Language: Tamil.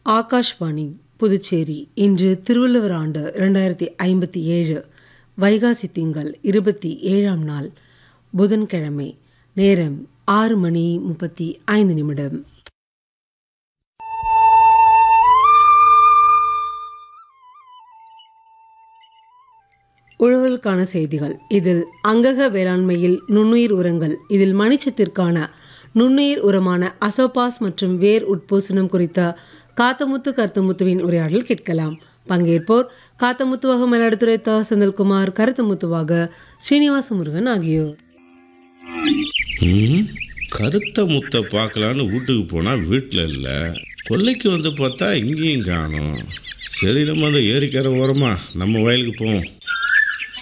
ஆகாஷ்வாணி புதுச்சேரி இன்று திருவள்ளுவர் ஆண்டு இரண்டாயிரத்தி ஐம்பத்தி ஏழு வைகாசி திங்கள் இருபத்தி ஏழாம் நாள் புதன்கிழமை நேரம் ஆறு மணி முப்பத்தி ஐந்து நிமிடம் உழவர்களுக்கான செய்திகள் இதில் அங்கக வேளாண்மையில் நுண்ணுயிர் உரங்கள் இதில் மணிச்சத்திற்கான நுண்ணுயிர் உரமான அசோபாஸ் மற்றும் வேர் உட்பூசணம் குறித்த காத்தமுத்து கருத்துமுத்துவின் உரையாடல் கேட்கலாம் பங்கேற்போர் காத்தமுத்துவாக மயிலாடுதுறை த செந்தில்குமார் கருத்துமுத்துவாக ஸ்ரீனிவாச முருகன் ஆகியோர் ம், கருத்த முத்தை பார்க்கலான்னு வீட்டுக்கு போனால் வீட்டில் இல்லை கொல்லைக்கு வந்து பார்த்தா இங்கேயும் காணோம் சரி நம்ம அந்த ஏரிக்கரை ஓரமா நம்ம வயலுக்கு போவோம்